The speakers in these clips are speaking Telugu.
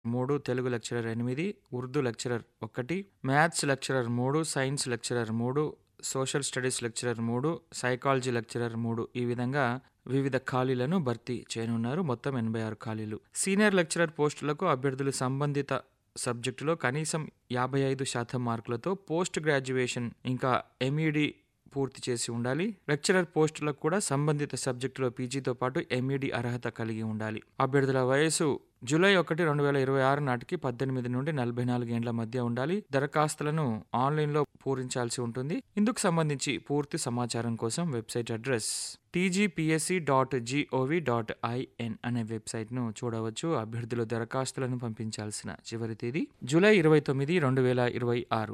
మూడు తెలుగు లెక్చరర్ ఎనిమిది ఉర్దూ లెక్చరర్ ఒకటి మ్యాథ్స్ లెక్చరర్ మూడు సైన్స్ లెక్చరర్ మూడు సోషల్ స్టడీస్ లెక్చరర్ మూడు సైకాలజీ లెక్చరర్ మూడు ఈ విధంగా వివిధ ఖాళీలను భర్తీ చేయనున్నారు మొత్తం ఎనభై ఆరు ఖాళీలు సీనియర్ లెక్చరర్ పోస్టులకు అభ్యర్థులు సంబంధిత సబ్జెక్టులో కనీసం యాభై ఐదు శాతం మార్కులతో పోస్ట్ గ్రాడ్యుయేషన్ ఇంకా ఎంఈడి పూర్తి చేసి ఉండాలి లెక్చరర్ పోస్టులకు కూడా సంబంధిత సబ్జెక్టులో పీజీతో పాటు ఎంఈడి అర్హత కలిగి ఉండాలి అభ్యర్థుల వయసు జూలై ఒకటి రెండు వేల ఇరవై ఆరు నాటికి పద్దెనిమిది నుండి నలభై నాలుగు ఏండ్ల మధ్య ఉండాలి దరఖాస్తులను ఆన్లైన్లో పూరించాల్సి ఉంటుంది ఇందుకు సంబంధించి పూర్తి సమాచారం కోసం website address TGPSC dot GOV dot IN అనే వెబ్సైట్ను చూడవచ్చు అభ్యర్థులు దరఖాస్తులను పంపించాల్సిన చివరి తేదీ జూలై ఇరవై తొమ్మిది రెండు వేల ఇరవై ఆరు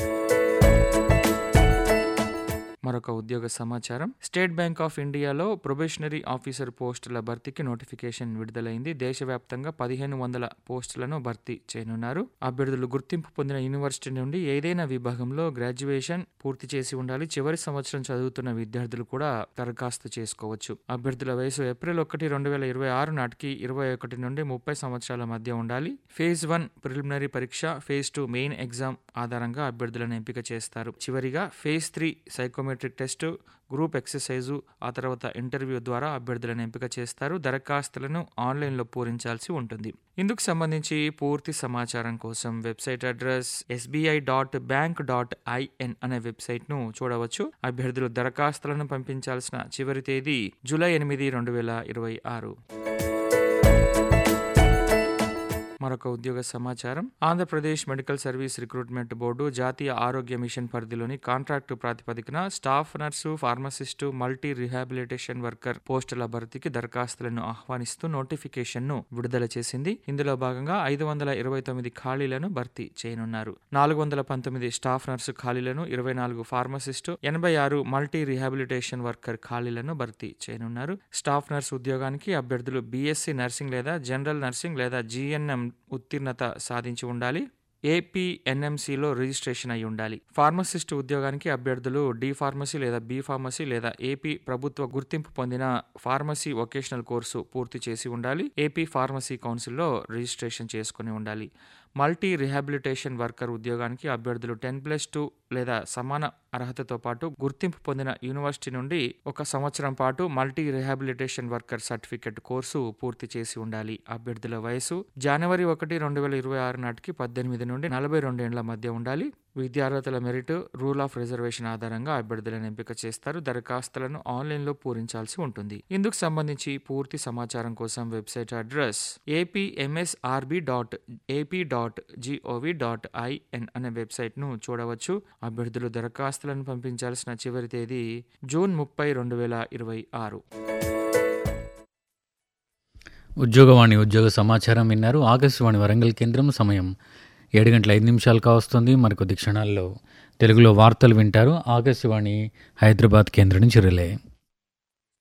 మరొక ఉద్యోగ సమాచారం స్టేట్ బ్యాంక్ ఆఫ్ ఇండియాలో ప్రొబేషనరీ ఆఫీసర్ పోస్టుల భర్తీకి నోటిఫికేషన్ విడుదలైంది దేశవ్యాప్తంగా పదిహేను వందల పోస్టులను భర్తీ చేయనున్నారు అభ్యర్థులు గుర్తింపు పొందిన యూనివర్సిటీ నుండి ఏదైనా విభాగంలో గ్రాడ్యుయేషన్ పూర్తి చేసి ఉండాలి చివరి సంవత్సరం చదువుతున్న విద్యార్థులు కూడా దరఖాస్తు చేసుకోవచ్చు అభ్యర్థుల వయసు ఏప్రిల్ ఒకటి రెండు వేల ఇరవై ఆరు నాటికి ఇరవై ఒకటి నుండి ముప్పై సంవత్సరాల మధ్య ఉండాలి ఫేజ్ వన్ ప్రిలిమినరీ పరీక్ష ఫేజ్ టూ మెయిన్ ఎగ్జామ్ ఆధారంగా అభ్యర్థులను ఎంపిక చేస్తారు చివరిగా phase three psychometric test group exercise ఆ తర్వాత ఇంటర్వ్యూ ద్వారా అభ్యర్థులను ఎంపిక చేస్తారు దరఖాస్తులను ఆన్లైన్లో పూరించాల్సి ఉంటుంది ఇందుకు సంబంధించి పూర్తి సమాచారం కోసం website address SBI dot bank dot IN అనే వెబ్సైట్ను చూడవచ్చు అభ్యర్థులు దరఖాస్తులను పంపించాల్సిన చివరి తేదీ జూలై ఎనిమిది రెండు వేల ఇరవై ఆరు మరొక ఉద్యోగ సమాచారం Andhra Pradesh medical service recruitment board జాతీయ ఆరోగ్య మిషన్ పరిధిలోని కాంట్రాక్టు ప్రాతిపదికన staff nurse pharmacist multi rehabilitation worker పోస్టుల భర్తీకి దరఖాస్తులను ఆహ్వానిస్తూ నోటిఫికేషన్ ను విడుదల చేసింది ఇందులో భాగంగా ఐదు వందల ఇరవై తొమ్మిది ఖాళీలను భర్తీ చేయనున్నారు నాలుగు వందల పంతొమ్మిది స్టాఫ్ నర్సు ఖాళీలను ఇరవై నాలుగు ఫార్మసిస్టు ఎనభై ఆరు మల్టీ రిహాబిలిటేషన్ వర్కర్ ఖాళీలను భర్తీ చేయనున్నారు స్టాఫ్ నర్స్ ఉద్యోగానికి అభ్యర్థులు బీఎస్సీ నర్సింగ్ లేదా జనరల్ నర్సింగ్ లేదా జీఎన్ఎం ఉత్తీర్ణత సాధించి ఉండాలి ఏపీ ఎన్ఎంసీలో రిజిస్ట్రేషన్ అయి ఉండాలి ఫార్మసిస్ట్ ఉద్యోగానికి అభ్యర్థులు డి ఫార్మసీ లేదా బి ఫార్మసీ లేదా ఏపీ ప్రభుత్వ గుర్తింపు పొందిన ఫార్మసీ వొకేషనల్ కోర్సు పూర్తి చేసి ఉండాలి ఏపీ ఫార్మసీ కౌన్సిల్లో రిజిస్ట్రేషన్ చేసుకుని ఉండాలి మల్టీ రిహాబిలిటేషన్ వర్కర్ ఉద్యోగానికి అభ్యర్థులు టెన్ ప్లస్ టూ లేదా సమాన అర్హతతో పాటు గుర్తింపు పొందిన యూనివర్సిటీ నుండి ఒక సంవత్సరం పాటు multi rehabilitation worker certificate course పూర్తి చేసి ఉండాలి అభ్యర్థుల వయసు జనవరి ఒకటి రెండు వేల ఇరవై ఆరు నాటికి పద్దెనిమిది నుండి నలభై రెండేండ్ల మధ్య ఉండాలి విద్యార్హతల మెరిట్ రూల్ ఆఫ్ రిజర్వేషన్ ఆధారంగా అభ్యర్థులను ఎంపిక చేస్తారు దరఖాస్తులను ఆన్లైన్లో పూరించాల్సి ఉంటుంది ఇందుకు సంబంధించి పూర్తి సమాచారం కోసం website address APMSRB dot AP dot GOV dot IN అనే వెబ్సైట్ను చూడవచ్చు అభ్యర్థులు దరఖాస్తులను పంపించాల్సిన చివరి తేదీ జూన్ ముప్పై రెండు వేల ఇరవై ఆరు ఉద్యోగవాణి ఉద్యోగ సమాచారం విన్నారు ఆకాశవాణి వరంగల్ కేంద్రం సమయం ఏడు గంటల ఐదు నిమిషాలు కావస్తుంది మరికొద్ది క్షణాల్లో తెలుగులో వార్తలు వింటారు ఆకాశవాణి హైదరాబాద్ కేంద్రం నుంచి రిలే